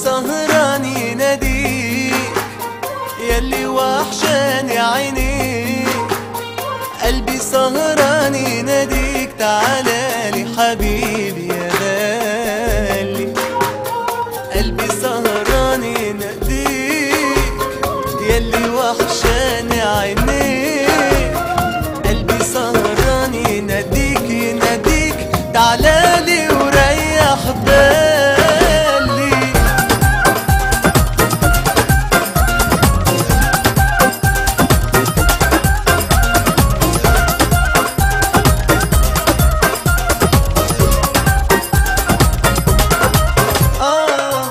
سهران يناديك يلي وحشاني عينيك قلبي سهران يناديك تعالى لي حبيبي يا غالي قلبي سهران يناديك يلي وحشاني عينيك قلبي سهران يناديك يناديك تعالى لي وريح بالي آه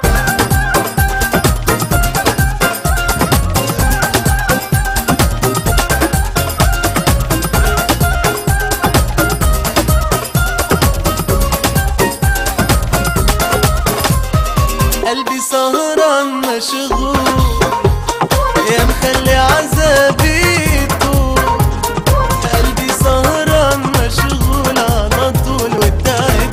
قلبي سهران مشغول يا مخلي عذابي يطول قلبي سهران مشغول على طول والتعب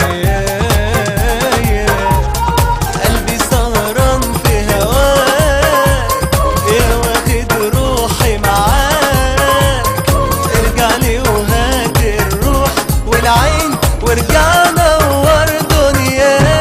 ويايا قلبي سهران في هواك يا واخد روحي معاك ارجع لي وهات الروح والعين وارجع نور دنيايا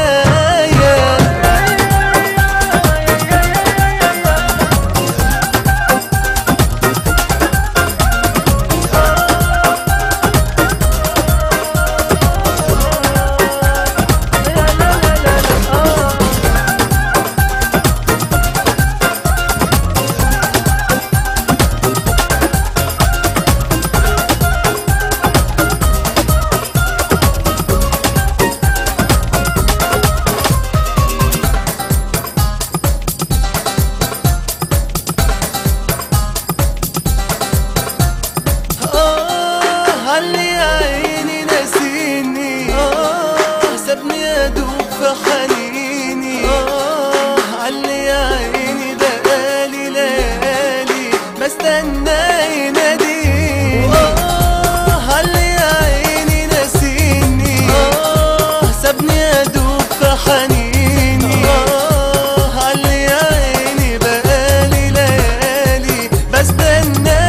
آه هلي يا عيني ناسيني آه سابني أدوب في حنيني آه هلي يا عيني بقالي ليالي بستنى يناديني آه هلي يا عيني ناسيني آه سابني أدوب في حنيني آه هلي يا عيني بقالي ليالي بستنى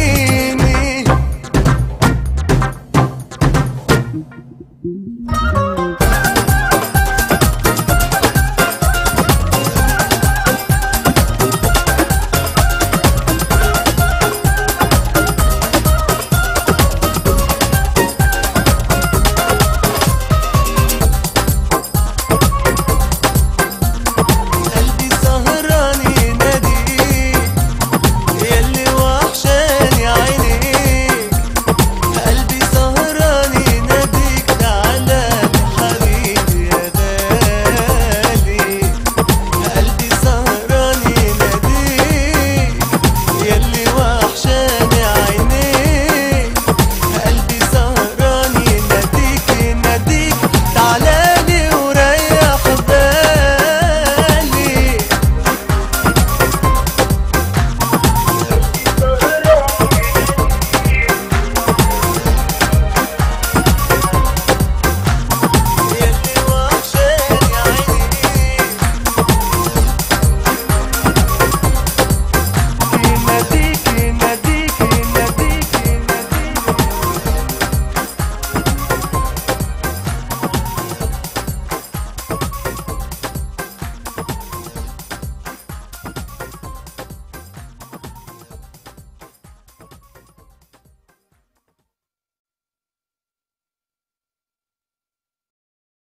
يناديني